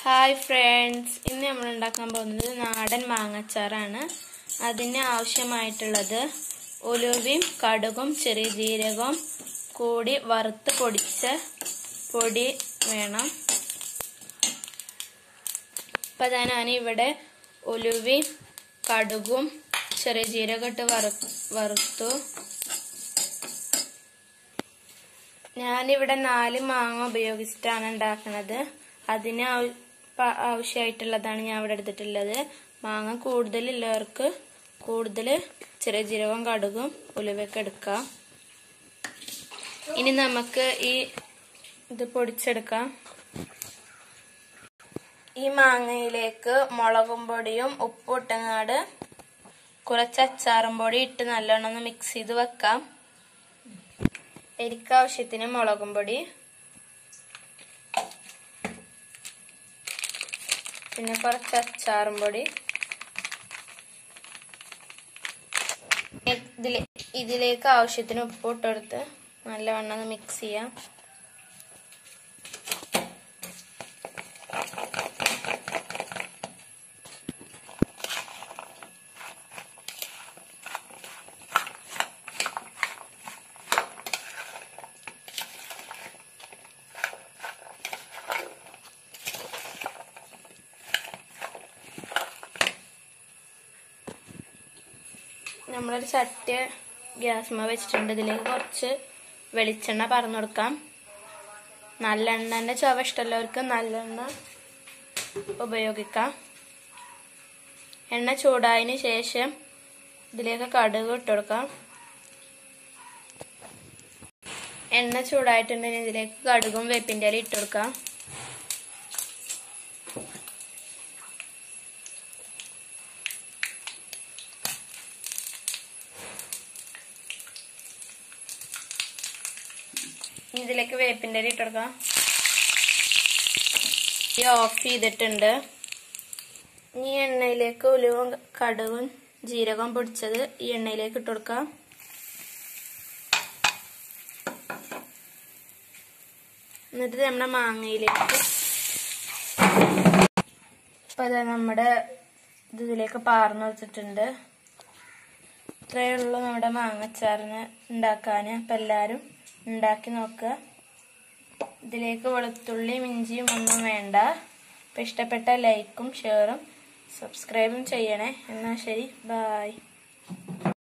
hi friends ഇന്ന് നമ്മൾ ഉണ്ടാക്കാൻ പോകുന്നത് നാടൻ മാങ്ങച്ചാറാണ് അതിന് ആവശ്യമായിട്ടുള്ളത് ഉലുവയും കടുകും ചെറിയ ജീരകവും കൂടി വറുത്ത് പൊടിച്ച പൊടി വേണം അപ്പം അതാ ഞാൻ ഇവിടെ ഉലുവയും കടുകും ചെറിയ ജീരകം ഇട്ട് വറു വറുത്തു ഞാനിവിടെ നാല് മാങ്ങ ഉപയോഗിച്ചിട്ടാണ് ഉണ്ടാക്കുന്നത് അതിന് ആവ- പ- ആവശ്യമായിട്ടുള്ളതാണ് ഞാൻ ഇവിടെ എടുത്തിട്ടുള്ളത് മാങ്ങ കൂടുതലുള്ളവർക്ക് കൂടുതൽ ചെറിയ ജീരകവും കടുകും ഉലുവയൊക്കെ എടുക്കാം ഇനി നമുക്ക് ഈ ഇത് പൊടിച്ചെടുക്കാം ഈ മാങ്ങയിലേക്ക് മുളകും പൊടിയും ഉപ്പും ഇട്ടങ്ങാട് കുറച്ച് അച്ചാറും പൊടി ഇട്ട് നല്ലോണം ഒന്ന് മിക്സ് ചെയ്ത് വെക്കാം എനിക്ക് ആവശ്യത്തിന് മുളകും പൊടി പിന്നെ കുറച്ച് അച്ചാറും പൊടി ഇതിലെ ഇതിലേക്ക് ആവശ്യത്തിന് ഉപ്പ് ഇട്ടെടുത്ത് നല്ലവണ്ണം ഒന്ന് മിക്സ് ചെയ്യാം നമ്മളൊരു ചട്ടി ഗ്യാസ്മ വെച്ചിട്ടുണ്ട് ഇതിലേക്ക് കുറച്ച് വെളിച്ചെണ്ണ പറന്നു കൊടുക്കാം നല്ലെണ്ണന്റെ ചുവ ഇഷ്ടമുള്ളവർക്ക് നല്ലെണ്ണ ഉപയോഗിക്കാം എണ്ണ ചൂടായതിന് ശേഷം ഇതിലേക്ക് കടുക് ഇട്ട് കൊടുക്കാം എണ്ണ ചൂടായിട്ടുണ്ടെങ്കിൽ ഇതിലേക്ക് കടുകും വേപ്പിൻ്റെ ഇല ഇട്ട് കൊടുക്കാം ഇനി ഇതിലേക്ക് വേപ്പിൻ്റെ ഇല ഇട്ട് കൊടുക്കാം ഈ ഓഫ് ചെയ്തിട്ടുണ്ട് ഈ എണ്ണയിലേക്ക് ഉലുവും കടുകും ജീരകം പൊടിച്ചത് ഈ എണ്ണയിലേക്ക് ഇട്ട് കൊടുക്കാം എന്നിട്ട് നമ്മുടെ മാങ്ങയിലേക്ക് ഇപ്പൊ അത് നമ്മുടെ ഇത് ഇതിലേക്ക് പാർന്നു വെച്ചിട്ടുണ്ട് ഇത്രയേ ഉള്ളൂ നമ്മുടെ മാങ്ങച്ചാറിന് ഉണ്ടാക്കാൻ അപ്പം എല്ലാവരും ഉണ്ടാക്കി നോക്കുക ഇതിലേക്ക് വെളുത്തുള്ളിയും ഇഞ്ചിയും ഒന്നും വേണ്ട അപ്പം ഇഷ്ടപ്പെട്ട ലൈക്കും ഷെയറും സബ്സ്ക്രൈബും ചെയ്യണേ എന്നാൽ ശരി ബായ്